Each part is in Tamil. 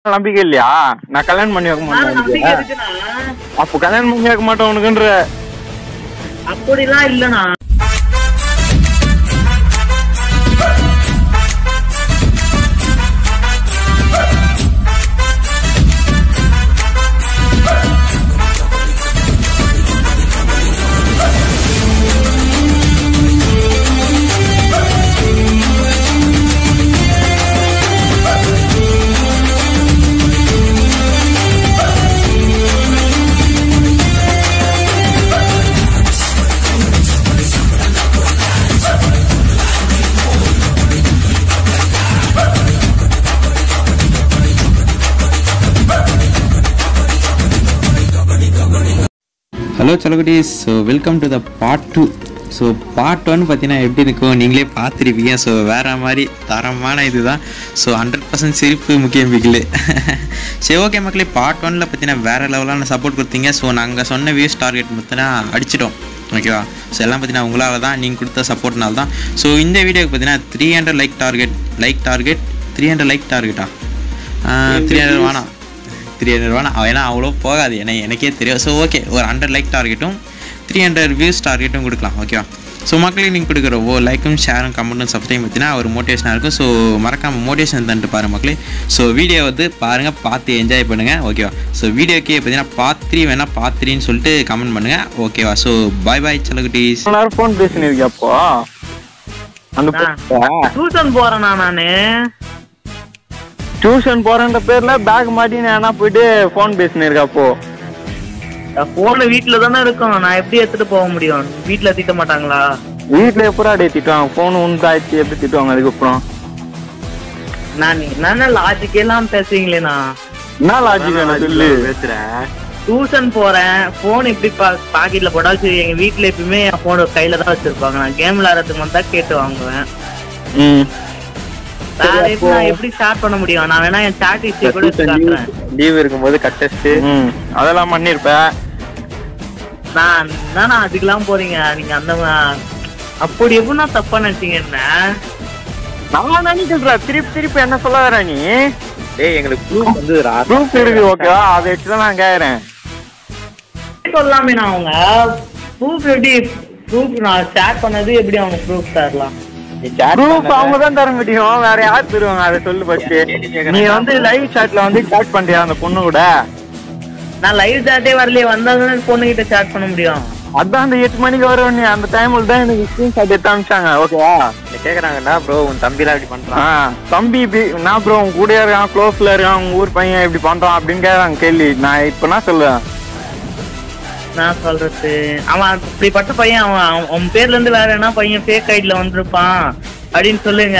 நம்பிக்கை இல்லையா நான் கல்யாணம் பண்ணி வைக்க நான் நம்பிக்கை மாட்டேன் இருக்குண்ணா அப்போ கல்யாணம் பண்ணி வைக்க மாட்டேன் உனக்குன்ற அப்படிலாம் இல்லண்ணா ஹலோ சலகுட்டீஸ் so welcome to the part two so part one பார்த்தீங்கன்னா எப்படி இருக்கும் நீங்களே பார்த்துருப்பீங்க ஸோ வேறு மாதிரி தரமான இதுதான் ஸோ ஹண்ட்ரட் பர்சன்ட் சிரிப்பு முக்கியம் பிகில் சரி ஓகே மக்களே பார்ட் ஒனில் பார்த்தீங்கன்னா வேறு லெவலான சப்போர்ட் கொடுத்தீங்க ஸோ நாங்கள் சொன்ன வியூஸ் டார்கெட் பார்த்தீங்கன்னா அடிச்சிட்டோம் ஓகேவா ஸோ எல்லாம் பார்த்தீங்கன்னா உங்களால் தான் நீங்கள் கொடுத்த சப்போர்ட்னால தான் ஸோ இந்த வீடியோக்கு பார்த்தீங்கன்னா three hundred like target like target three hundred like டார்கெட்டா த்ரீ ஹண்ட்ரட் வேணாம் த்ரீ ஹண்ட்ரட் வேணாம் ஏன்னா அவ்வளோ போகாது ஏன்னா எனக்கே தெரியும் ஸோ ஓகே ஒரு ஹண்ட்ரட் லைக் டார்கெட்டும் த்ரீ ஹண்ட்ரட் வியூஸ் டார்கெட்டும் கொடுக்கலாம் ஓகேவா ஸோ மக்களுக்கு நீங்கள் கொடுக்குற ஓ லைக்கும் ஷேரும் கமெண்ட்டும் சப்ஸ்கிரைப் பார்த்தீங்கன்னா ஒரு மோட்டிவேஷனாக இருக்கும் ஸோ மறக்காமல் மோட்டிவேஷன் தந்துட்டு பாருங்க மக்களே ஸோ வீடியோ வந்து பாருங்கள் பார்த்து என்ஜாய் பண்ணுங்கள் ஓகேவா ஸோ வீடியோக்கே பார்த்தீங்கன்னா பார்ட் த்ரீ வேணால் பார்ட் த்ரீன்னு சொல்லிட்டு கமெண்ட் பண்ணுங்கள் ஓகேவா ஸோ பாய் பாய் செலகுட்டீஸ் இவ்வளவு நேரம் ஃபோன் பேசினிருக்கியா அப்போ அந்த ஆ. டியூஷன் போறேண்ணா நானு டியூஷன் போறேன்ற பேர்ல பேக் மாட்டி நான் போயிட்டு ஃபோன் பேசினிருக்கா அப்போ போன வீட்டுல தானே இருக்கும் நான் எப்படி எடுத்துட்டு போக முடியும் வீட்டுல திட்ட மாட்டாங்களா வீட்டுல எப்படா டே திட்டுவாங்க ஃபோன் உண்டு ஆயிடுச்சு எப்படி திட்டுவாங்க அதுக்கப்புறம் நான் என்ன லாஜிக் எல்லாம் பேசுவீங்களேண்ணா என்ன லாஜிக் எனக்கு சொல்லு டியூஷன் போறேன் போன் எப்படி பா பாக்கெட்ல போட்டாலும் சரி எங்க வீட்டுல எப்பயுமே என் போன் கையில தான் வச்சிருப்பாங்க நான் கேம் விளையாடுறதுக்கு வந்தா கேட்டு வாங்குவேன் ம் வேற எப்படி நான் எப்படி ஸ்டார்ட் பண்ண முடியும் நான் வேணா என் சாட் ஹிஸ்டரி கூட எடுத்து காட்டுறேன் லீவ் இருக்கும்போது கட் டெஸ்ட் ம் அதெல்லாம் பண்ணிருப்ப நான் என்னண்ணா அதுக்கெல்லாம் போறீங்க நீங்க அந்த மா- அப்படி எப்படின்னா தப்பா நினைச்சீங்க என்ன நான் நினைக்கிறேன் திருப்பி திருப்பி என்ன சொல்ல வர நீ டேய் எங்களுக்கு ப்ரூஃப் வந்து ப்ரூஃப் இருக்கு ஓகேவா அதை வச்சு தான் நான் கேக்குறேன் சொல்லாமே நான் அவங்க ப்ரூஃப் எப்படி ப்ரூஃப் நான் ஷேர் பண்ணது எப்படி அவங்க ப்ரூஃப் தரலாம் ப்ரூஃப் அவங்க தான் தர முடியும் வேற யார் தருவாங்க அதை சொல்லு ஃபர்ஸ்ட் நீ வந்து லைவ் சாட்ல வந்து சாட் பண்றியா அந்த பொண்ணு கூட நான் லைவ் சாட்டே வரலையே வந்தாதானே பொண்ணு கிட்ட chat பண்ண முடியும் அதான் அந்த எட்டு மணிக்கு வரும் நீ அந்த டைம்ல தான் எனக்கு ஸ்கிரீன் ஷாட் எடுத்து அனுப்பிச்சாங்க ஓகேவா கேக்குறாங்கன்னா ப்ரோ உன் தம்பிலாம் இப்படி ஆ பண்றான் தம்பி இப்படி நான் ப்ரோ உங்க கூட இருக்கான் க்ளோஸ்ல இருக்கான் உங்க ஊர் பையன் இப்படி பண்றான் அப்படின்னு கேக்குறாங்க கேள்வி நான் இப்ப என்ன சொல்லுவேன் நான் சொல்றது அவன் அப்படிப்பட்ட பையன் அவன் அவன் அவன் பேர்ல இருந்து வேற என்ன பையன் ஃபேக் ஐடில வந்திருப்பான் அப்படின்னு சொல்லுங்க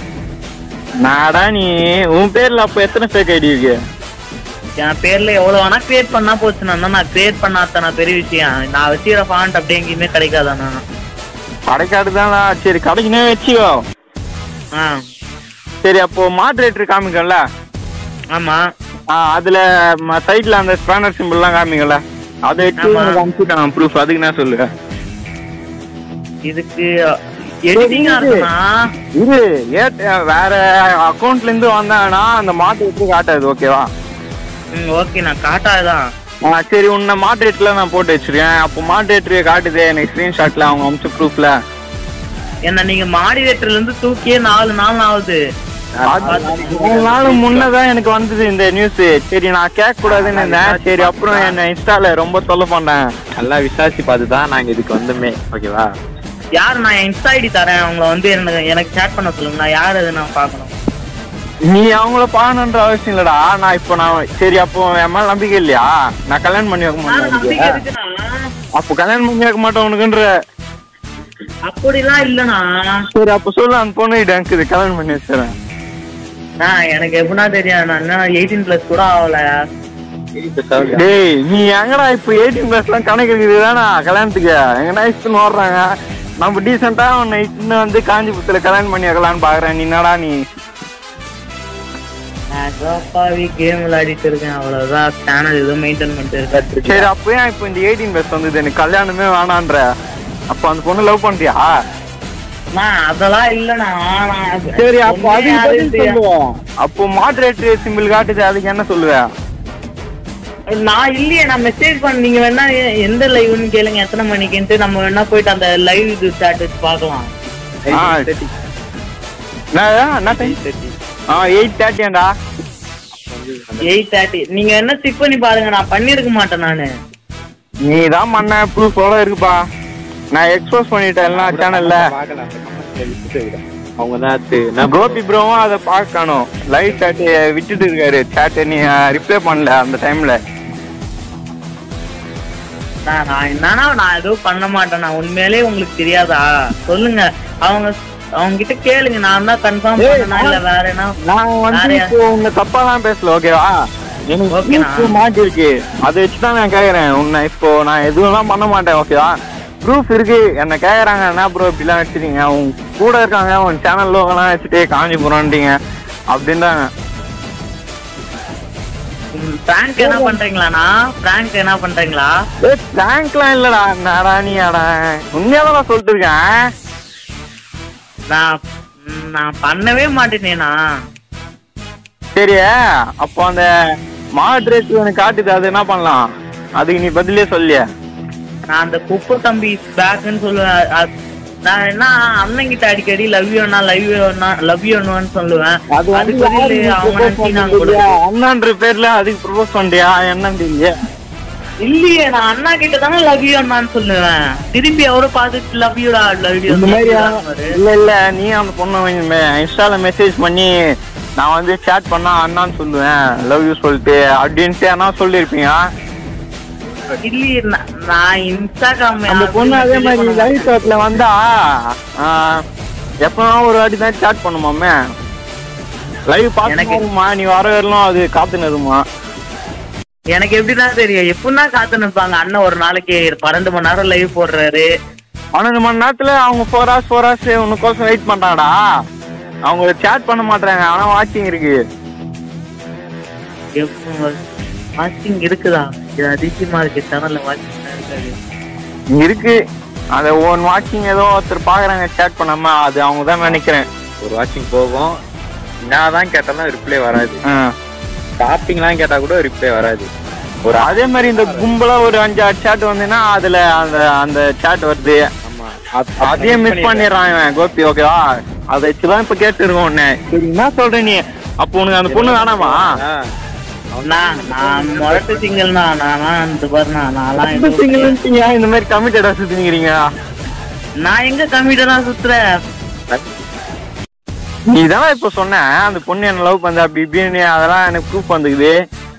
நாடா நீ உன் பேர்ல அப்ப எத்தனை ஃபேக் ஐடி இருக்கு என் பேர்ல எவ்வளவு வேணா கிரியேட் பண்ணா போச்சு நான் நான் கிரியேட் பண்ணாதான பெரிய விஷயம் நான் வச்சுக்கிற ஃபாண்ட் அப்படியே எங்கேயுமே கிடைக்காதாண்ணா கடைக்காடுதானா சரி கடைக்குனே வச்சுக்கோ ஆ சரி அப்போ மாட்ரேட்டர் காமிக்கல ஆமா ஆ அதுல சைட்ல அந்த ஸ்பேனர் சிம்பிள்லாம் காமிக்கல அதை வச்சு ஆமா. எனக்கு அனுப்பிச்சுட்டான் ப்ரூஃப் அதுக்கு என்ன சொல்லு இதுக்கு எடிட்டிங்கா இருக்குண்ணா இது ஏட் வேற அக்கௌண்ட்ல இருந்து வந்தாங்கன்னா அந்த மாட்டு வச்சு காட்டாது ஓகேவா ம் ஓகே நான் காட்டாதான் ஆ சரி உன்னை மாட்ரேட்ல நான் போட்டு வச்சிருக்கேன் அப்போ மாட்ரேட்டர் காட்டுது எனக்கு ஸ்கிரீன்ஷாட்ல அவங்க அமிச்ச ப்ரூஃப்ல என்ன நீங்க மாடிவேட்டர்ல இருந்து தூக்கியே நாலு நாள் ஆகுது மூணு நாள் முன்னதான் எனக்கு வந்தது இந்த நியூஸ் சரி நான் கேட்க கூடாதுன்னு இருந்தேன் சரி அப்புறம் என்ன இன்ஸ்டால ரொம்ப தொல்லை பண்ணேன் நல்லா விசாரிச்சு பார்த்து தான் நாங்க இதுக்கு வந்தோமே ஓகேவா யார் நான் இன்ஸ்டா ஐடி தரேன் அவங்கள வந்து எனக்கு எனக்கு சேட் பண்ண சொல்லுங்க நான் யார் அது நான் பார்க்கணும் நீ அவங்கள பாக்கணுன்ற அவசியம் இல்லடா நான் இப்போ நான் சரி அப்போ என் மேல நம்பிக்கை இல்லையா நான் கல்யாணம் பண்ணி வைக்க யார் நம்பிக்கை மாட்டேன் இருக்குண்ணா அப்போ கல்யாணம் பண்ணி வைக்க மாட்டேன் உனக்குன்ற அப்படிலாம் இல்லண்ணா சரி அப்போ சொல்லு அந்த பொண்ணு கிட்ட இருக்குது கல்யாணம் பண்ணி வச்சுறேன் நான் எனக்கு எப்படின்னா தெரியும் நான் என்ன எயிட்டீன் பிளஸ் கூட ஆகல டேய் நீ எங்கடா இப்போ எயிட்டீன் பிளஸ்லாம் கணக்கு இருக்குது தானே கல்யாணத்துக்கு எங்கன்னா இஷ்டம் ஓடுறாங்க நம்ம டீசெண்டா உன்னை இன்னும் வந்து காஞ்சிபுரத்துல கல்யாணம் பண்ணி வைக்கலான்னு பாக்குறேன் நீ என்னடா நீ நான் ஜோப்பாவி கேம் விளையாடிட்டு இருக்கேன் அவ்வளவுதான் சேனல் எதுவும் மெயின்டைன் பண்ணிட்டு இருக்கேன் சரி அப்போ ஏன் இப்போ இந்த எயிட்டீன் பிளஸ் வந்தது எனக்கு கல்யாணமே வேணான்ற அப்போ அந்த பொண்ணு லவ் பண்றியா அண்ணா, அதெல்லாம் இல்லண்ணா நான் சரி அப்போ உண்மையா அதுக்கு பதில் அது சொல்லுவோம் அப்போ மாடரேட்டர் சிம்பிள் காட்டுது அதுக்கு என்ன சொல்லுவேன் நான் இல்லையே நான் மெசேஜ் பண்ண நீங்க வேணா எ- எந்த லைவ்னு கேளுங்க எத்தனை மணிக்குன்ட்டு நம்ம வேணா போயிட்டு அந்த லைவ் இது ஸ்டாட்டஸ் பார்க்கலாம் ஆ என்ன என்ன டைம் ஆ எயிட் தேர்ட்டியாண்டா எயிட் தேர்ட்டி நீங்க என்ன செக் பண்ணி பாருங்க நான் பண்ணிருக்க மாட்டேன் நானு நீ தான் பண்ண ப்ரூஃபோட இருக்குப்பா நான் எக்ஸ்போஸ் பண்ணிட்டேன் எல்லாம் சேனல்ல அவங்க தான் அது நான் கோபி ப்ரோவும் அதை பார்க்கணும் லைவ் சாட் விட்டுட்டு இருக்காரு சாட் நீ ரிப்ளை பண்ணல அந்த டைம்ல நான் நான் என்னன்னா நான் எதுவும் பண்ண மாட்டேன் நான் உண்மையிலேயே உங்களுக்கு தெரியாதா சொல்லுங்க அவங்க அவங்க கிட்ட கேளுங்க நான் தான் கன்ஃபார்ம் ஏய், பண்ணனா இல்ல வேற என்ன நான் வந்து வேறயா? இப்போ உன்னை தப்பாலாம் பேசல ஓகேவா எனக்கு ஓகேண்ணா. ப்ரூஃப் மாட்டிருக்கு அதை வச்சு தான் நான் கேட்குறேன் உன்னை இப்போ நான் எதுவும்லாம் பண்ண மாட்டேன் ஓகேவா ப்ரூஃப் இருக்கு என்ன கேட்குறாங்க என்ன ப்ரோ இப்படிலாம் வச்சுட்டீங்க உன் கூட இருக்காங்க உன் சேனல் லோகெல்லாம் வச்சுட்டு காஞ்சி போகிறோன்ட்டீங்க அப்படின்றாங்க பிராங்க் என்ன பண்றீங்களாண்ணா பிராங்க் என்ன பண்றீங்களா ஏ பிராங்க்லாம் இல்லடா என்னடா நீ அடா உண்மையாதான் சொல்லிட்டு இருக்கேன் நான் ம், நான் பண்ணவே மாட்டேனேண்ணா சரி அப்போ அந்த மாட்ரேட் எனக்கு காட்டுது அது என்ன பண்ணலாம் அதுக்கு நீ பதிலே சொல்லிய நான் அந்த குப்பை தம்பி பேக்குன்னு சொல்லுவேன் அ- நான் என்ன அண்ணன் கிட்ட அடிக்கடி லவ் யூ அண்ணா லவ் யூ அண்ணா லவ் யூ அண்ணான்னு சொல்லுவேன் அது வந்து அதுக்கு பதிலு யாருக்கு அவங்க propose நினைச்சு நான் பண்ண கொடு தெரியா? அண்ணான்ற பேர்ல அதுக்கு ப்ரொபோஸ் பண்ணியா என்னன்னு தெரியல இல்லையே நான் அண்ணா கிட்ட தானே லவ் யூ அண்ணான்னு சொல்லுவேன் திருப்பி அவரும் பார்த்துட்டு லவ் யூடா லவ் யூ இந்த மாதிரி இல்ல இல்ல நீ அந்த பொண்ணு இன்ஸ்டால மெசேஜ் பண்ணி நான் வந்து சேட் பண்ணா அண்ணான்னு சொல்லுவேன் லவ் யூ சொல்லிட்டு அப்படின்ட்டு என்ன சொல்லியிருப்பீங்க இல்லையே நான்- நான் இன்ஸ்டாகிராம் அந்த பொண்ணு அதே மாதிரி லைவ் சாட்ல வந்தா எப்பனா ஒரு வாட்டி தான் சேட் பண்ணுமாமே லைவ் எனக்கு- பார்த்துமா நீ வர வரலாம் அது காத்துன்னு இருக்குமா எனக்கு எப்படிதான் தெரியும் எப்படின்னா காத்து நிற்பாங்க அண்ணன் ஒரு நாளைக்கு பன்னெண்டு மணி நேரம் லைவ் போடுறாரு பன்னெண்டு மணி நேரத்துல அவங்க ஃபோர் ஹவர்ஸ் ஃபோர் ஹவர்ஸ் உனக்கோசம் வெயிட் பண்றாங்கடா அவங்க சேட் பண்ண மாட்டாங்க ஆனா வாட்சிங் இருக்கு வாட்சிங் இருக்குதா இது அதிகமா இருக்கு சேனல்ல வாட்சிங் இருக்காது இங்க இருக்கு அத ஒன் வாட்சிங் ஏதோ ஒருத்தர் பாக்குறாங்க சேட் பண்ணாம அது அவங்க தான் நினைக்கிறேன் ஒரு வாட்சிங் போகும் என்னதான் கேட்டாலும் ரிப்ளை வராது ஆ. ஷாப்பிங்லாம் கேட்டா கூட ரிப்ளை வராது ஒரு அதே மாதிரி இந்த கும்பலா ஒரு அஞ்சு ஆறு சேட் வந்ததுன்னா அதுல அந்த அந்த சேட் வருது ஆமா அதையே மிஸ் பண்ணிடுறான் இவன் கோபி ஓகேவா அதை வச்சுதான் இப்ப கேட்டு இருக்கோம் உன்னை சரி என்ன சொல்ற நீ அப்போ உனக்கு அந்த பொண்ணு வேணாமா நான் நான் முரட்டு சிங்கல்னா நான் இந்த பாருண்ணா நான்லாம் இப்ப எதுவும் single ன்ட்டீங்க, இந்த மாதிரி கமிட்டடா சுத்திக்கிறீங்க நான் எங்க கம்மிட்டா சுத்துறேன் நீ தானே இப்ப சொன்ன அந்த பொண்ணு என்ன லவ் பண்ண அப்படி இப்படின்னு அதெல்லாம் எனக்கு ப்ரூஃப் வந்துக்குது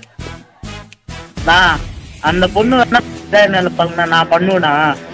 நான் அந்த பொண்ணு வேணா என்ன பண்ண நான் பண்ணுவேனா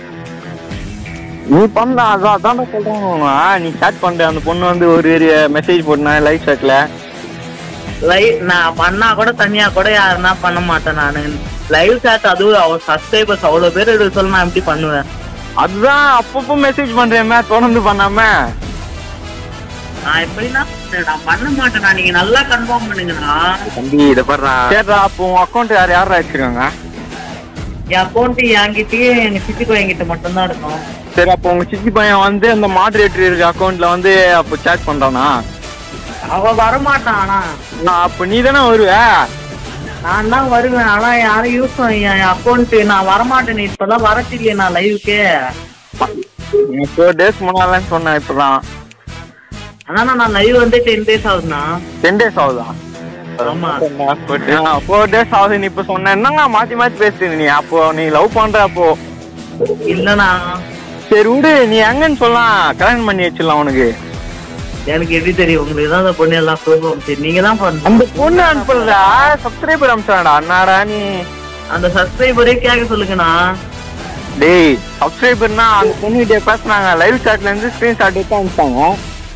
நீ பண்ண அதான் அதான் சொல்றேன் நீ சேட் பண்ற அந்த பொண்ணு வந்து ஒரு மெசேஜ் போட்டுனா லைவ் சேட்ல லைவ் நான் பண்ணா கூட தனியா கூட யாருன்னா பண்ண மாட்டேன் நானு லைவ் சாட் அதுவும் அவ சப்ஸ்கிரைபர்ஸ் அவ்வளவு பேர் எடுக்க சொல்ல நான் எப்படி பண்ணுவேன் அதுதான் அப்பப்போ மெசேஜ் பண்றேன் தொடர்ந்து பண்ணாம நான் எப்படின்னா நான் பண்ண மாட்டேனா நீங்க நல்லா கன்ஃபார்ம் பண்ணுங்கண்ணா தம்பி இத பாடுறா சரிடா அப்போ உன் அக்கௌண்ட் யார் யாரா வச்சிருக்காங்க என் அக்கௌண்ட் என்கிட்டயே எங்க சித்தி பையன்கிட்ட மட்டும்தான் இருக்கும் சரி அப்போ உங்க சித்தி பையன் வந்து அந்த மாடரேட்டர் இருக்க அக்கௌண்ட்ல வந்து அப்போ சேட் பண்றானா அவ வரமாட்டான் ஆனா நான் அப்போ நீ தானே வருவ நான் தான் வருவேன் ஆனா யாரும் யூஸ் என் அக்கௌண்ட் நான் வரமாட்டேன் இப்பதான் வரச்சு இல்லையே நான் லைவுக்கு ஃபோர் டேஸ் முன்னாலன்னு சொன்னேன் இப்பதான் ஆனா நான் லைவ் வந்து டென் டேஸ் ஆகுதுண்ணா டென் டேஸ் ஆகுதா ஆமா ஃபோர் டேஸ் ஆகுது நீ இப்போ சொன்ன என்னங்க மாத்தி மாத்தி பேசுறீங்க நீ அப்போ நீ லவ் பண்ற அப்போ இல்லண்ணா சரி விடு நீ எங்கன்னு சொல்லலாம் கல்யாணம் பண்ணி வச்சிடலாம் உனக்கு எனக்கு எப்படி தெரியும் உங்களுக்கு தான் அந்த பொண்ணு எல்லாம் ப்ரோக்ராம் சரி நீங்க தான் பண்ணணும் அந்த பொண்ணு அனுப்புறதா சப்ஸ்கிரைபர் அனுப்பிச்சாடா அண்ணாடா நீ அந்த சப்ஸ்கிரைபரே கேட்க சொல்லுங்கண்ணா டேய் சப்ஸ்கிரைபர்னா அந்த பொண்ணுகிட்ட பேசுனாங்க லைவ் சாட்ல இருந்து ஸ்கிரீன் ஷாட் எடுத்து அனுப்பிச்சாங்க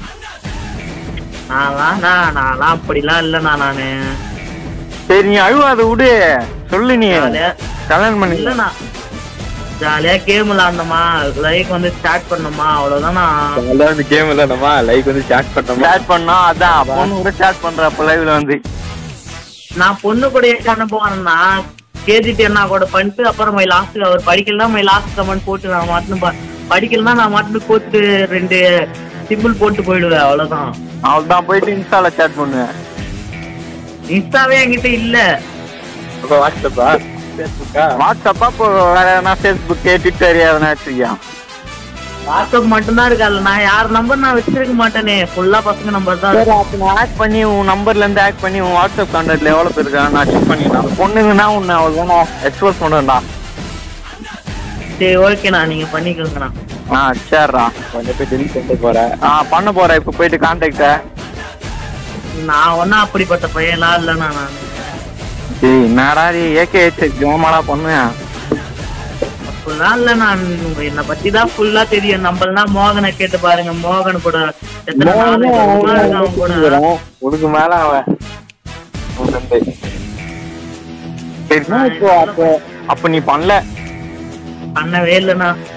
நான்லாம் நான் நான்லாம் அப்படிலாம் இல்லைண்ணா நானு சரி நீ அழுவாத விடு சொல்லு நீ ஜாலியா கல்யாணம் பண்ணி இல்லைண்ணா ஜாலியா கேம் விளாண்டோமா லைக் வந்து ஸ்டார்ட் பண்ணோமா அவ்வளவுதான் நான் வந்து கேம் விளையாடணுமா லைக் வந்து சாட் பண்ணோமா சேட் பண்ணா அதான் பொண்ணு கூட சேட் பண்ற அப்ப லைவ்ல வந்து நான் பொண்ணு கூட என்ன போறேன்னா கேஜிடி என்ன கூட பண்ணிட்டு அப்புறம் மை லாஸ்ட் அவர் படிக்கலாம் மை லாஸ்ட் கமெண்ட் போட்டு நான் மட்டும் படிக்கலன்னா நான் மட்டும் கோத்து ரெண்டு சிம்பிள் போட்டு போயிடுவேன் அவ்வளவுதான் அவ்வளவுதான் போயிட்டு இன்ஸ்டால சேட் பண்ணுவேன் இன்ஸ்டாவே என்கிட்ட இல்ல இப்போ வாட்ஸ்அப்பா ஃபேஸ்புக்கா வாட்ஸ்அப்பா இப்போ வேற எதனா ஃபேஸ்புக்கு ட்விட்டர் எதனா வச்சிருக்கியா வாட்ஸ்அப் மட்டும்தான் இருக்காது நான் யார் நம்பர் நான் வச்சிருக்க மாட்டேனே ஃபுல்லா பசங்க நம்பர் தான் சரி அப்போ நான் ஆட் பண்ணி உன் நம்பர்ல இருந்து ஆட் பண்ணி உன் வாட்ஸ்அப் கான்டாக்ட்ல எவ்வளவு பேர் இருக்காங்க நான் செக் பண்ணிக்கலாம் பொண்ணுங்கன்னா உன்னை அவ்வளோ எக்ஸ்போஸ் பண்ணுவேன்டா சரி ஓகேண்ணா நீங்க பண்ணிக்கோங்கண்ணா ஆ சரிடா கொஞ்சம் போய் டெலிட் பண்ணிட்டு போறேன் ஆ பண்ண போறேன் இப்போ போயிட்டு கான்டாக்ட நான் ஒன்னும் அப்படிப்பட்ட பையன்லாம் இல்லைண்ணா நான் சரி என்னடா நீ ஏகே ஜோமாடா பண்ணுவேன் அப்படிலாம் இல்ல நான் என்னை பத்தி தான் ஃபுல்லா தெரியும் நம்மளா மோகனை கேட்டு பாருங்க மோகன் கூட எத்தனை நாலு வருஷமா இருக்கு அவன் கூட உனக்கு மேல அவன் உன் தம்பி. சரி இப்போ அப்போ அப்ப நீ பண்ணல பண்ணவே இல்லைண்ணா